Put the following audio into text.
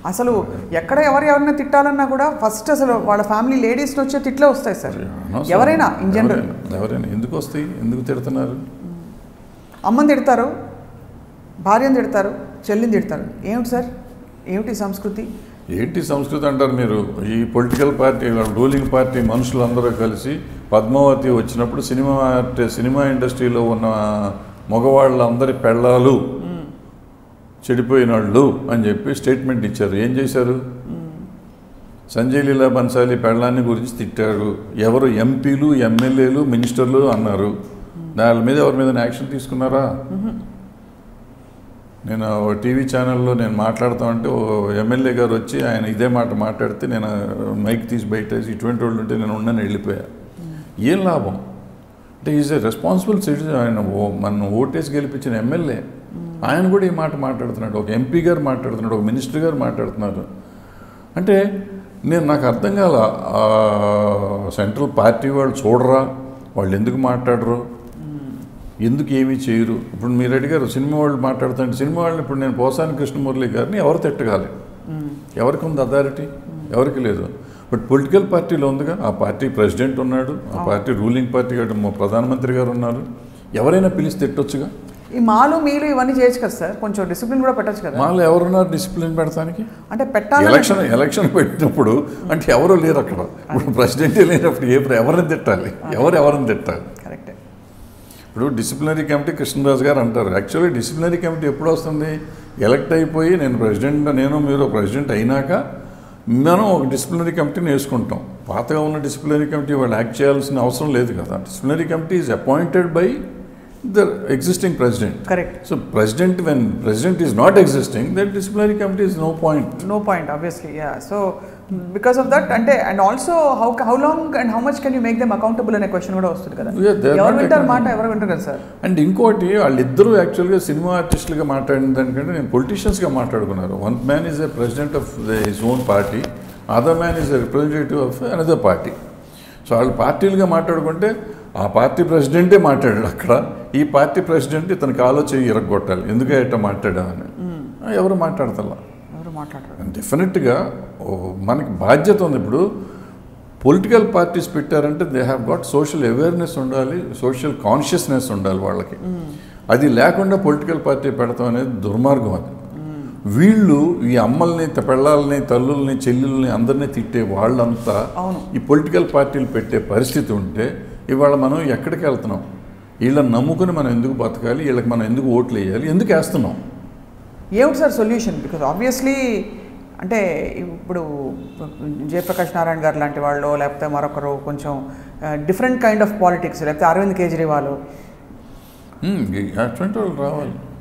అసలు ఎక్కడ ఎవరు ఎవరైనా తిట్టాలన్నా కూడా ఫస్ట్ అసలు వాళ్ళ ఫ్యామిలీ లేడీస్ వచ్చే తిట్లే వస్తాయి సార్ అనవసరం. ఎవరైనా ఇన్ జనరల్ ఎవరైనా ఎవరైనా ఎందుకు వస్తాయి ఎందుకు తిడుతున్నారు అమ్మని తిడతారు భార్యను తిడతారు చెల్లిని తిడతారు ఏమిటి సార్ ఏమిటి ఈ సంస్కృతి ఏంటి సంస్కృతి అంటారు మీరు ఈ పొలిటికల్ పార్టీ రూలింగ్ పార్టీ మనుషులందరూ కలిసి పద్మావతి వచ్చినప్పుడు సినిమా ఆర్ట్- సినిమా ఇండస్ట్రీలో ఉన్న మగవాళ్ళందరి పెళ్ళాలు చెడిపోయిన వాళ్ళు అని చెప్పి స్టేట్మెంట్ ఇచ్చారు ఏం చేశారు సంజయ్ లీలా బన్సాలి పెళ్ళాన్ని గురించి తిట్టారు ఎవరు ఎంపీలు ఎమ్మెల్యేలు మినిస్టర్లు అన్నారు వాళ్ళ మీద ఎవరి మీద యాక్షన్ తీసుకున్నారా నేను ఓ టీవీ ఛానల్లో నేను మాట్లాడుతా ఉంటే ఓ ఎమ్మెల్యే గారు వచ్చి ఆయన ఇదే మాట మాట్లాడితే నేను మైక్ తీసి బయట వేసి ఇటువంటి వాళ్ళు ఉంటే నేను ఉండని వెళ్ళిపోయా ఏం లాభం అంటే ఈజ్ ఎ రెస్పాన్సిబుల్ సిటిజన్ ఆయన ఓ మన ఓటేసి గెలిపించిన ఎమ్మెల్యే ఆయన కూడా ఈ మాట మాట్లాడుతున్నాడు ఒక ఎంపీ గారు మాట్లాడుతున్నాడు ఒక మినిస్టర్ గారు మాట్లాడుతున్నారు అంటే నేను నాకు అర్థం కాల ఆ సెంట్రల్ పార్టీ వాళ్ళు చూడరా వాళ్ళు ఎందుకు మాట్లాడరు ఎందుకు ఏమీ చేయరు ఇప్పుడు మీరు అడిగారు సినిమా వాళ్ళు మాట్లాడుతుంటే సినిమా వాళ్ళని ఇప్పుడు నేను పోసాని కృష్ణమురళి గారిని ఎవరు తిట్టగాలి ఎవరికి ఉంది అథారిటీ ఎవరికి లేదు బట్ పొలిటికల్ పార్టీలో ఉందిగా ఆ పార్టీ ప్రెసిడెంట్ ఉన్నాడు ఆ పార్టీ రూలింగ్ పార్టీ గారు మా ప్రధానమంత్రి గారు ఉన్నారు ఎవరైనా పిలిచి తిట్టొచ్చుగా ఈ మాలు మీలు ఇవన్నీ చేయొచ్చు కదా సార్ కొంచెం డిసిప్లిన్ కూడా పెట్టొచ్చు కదా మాలో ఎవరున్నారు డిసిప్లిన్ పెడతానికి అంటే పెట్టాలి ఎలక్షన్ ఎలక్షన్ పెట్టినప్పుడు అంటే ఎవరు లేరు అక్కడ ఇప్పుడు ప్రెసిడెంటే లేనప్పుడు ఏ ఎవరిని తిట్టాలి ఎవరు ఎవరిని తిట్టాలి కరెక్టే ఇప్పుడు డిసిప్లినరీ కమిటీ కృష్ణరాజు గారు అంటారు యాక్చువల్లీ డిసిప్లినరీ కమిటీ ఎప్పుడు వస్తుంది ఎలక్ట్ అయిపోయి నేను ప్రెసిడెంట్ నేను మీరు ప్రెసిడెంట్ అయినాక మనం ఒక డిసిప్లినరీ కమిటీని వేసుకుంటాం పాతగా ఉన్న డిసిప్లినరీ కమిటీ వాళ్ళు యాక్ట్ చేయాల్సిన అవసరం లేదు కదా disciplinary committee is appointed by the existing president correct so president when president is not existing that disciplinary committee is no point no point obviously yeah so because of that అంటే and also how how long and how much can you make them accountable అనే question కూడా వస్తుంది కదా Yeah, they are ఎవరు not వింటారు మాట accountable. ఎవరు వింటారు కదా సార్ అండ్ ఇంకోటి వాళ్ళిద్దరూ యాక్చువల్గా సినిమా ఆర్టిస్టులుగా మాట్లాడిన దానికంటే నేను పొలిటీషియన్స్గా మాట్లాడుకున్నారు one man is a president of the his own party other man is a representative of another party so వాళ్ళు పార్టీలుగా మాట్లాడుకుంటే ఆ పార్టీ ప్రెసిడెంటే మాట్లాడాడు అక్కడ ఈ పార్టీ ప్రెసిడెంట్ ఇతనికి ఆలోచన ఇరగొట్టాలి ఎందుకే ఇట్లా మాట్లాడామని ఎవరు మాట్లాడతల్లా ఎవరు మాట్లాడరు డెఫినెట్గా ఓ, మనకి బాధ్యత ఉంది ఇప్పుడు పొలిటికల్ పార్టీస్ పెట్టారంటే they have got social awareness ఉండాలి సోషల్ కాన్షియస్నెస్ ఉండాలి వాళ్ళకి అది లేకుండా పొలిటికల్ పార్టీ పెడతాం అనేది దుర్మార్గం అది వీళ్ళు ఈ అమ్మల్ని త- పెళ్ళాలని తల్లుల్ని చెల్లెల్ని అందరినీ తిట్టే వాళ్ళంతా అవును. ఈ పొలిటికల్ పార్టీలు పెట్టే పరిస్థితి ఉంటే ఇవాళ మనం ఎక్కడికి వెళ్తున్నాం వీళ్ళని నమ్ముకుని మనం ఎందుకు బతకాలి వీళ్ళకి మనం ఎందుకు ఓట్లు వేయాలి ఎందుకు వేస్తున్నాం ఏమిటి సార్ సొల్యూషన్ బికాజ్ ఆబ్వియస్లీ అంటే ఇప్పుడు జయప్రకాష్ నారాయణ గారు లాంటి వాళ్ళు లేకపోతే మరొకరు కొంచెం డిఫరెంట్ కైండ్ ఆఫ్ పాలిటిక్స్ లేకపోతే అరవింద్ కేజ్రీవాల్ హ్మ్, అటువంటి వాళ్ళు రావాలి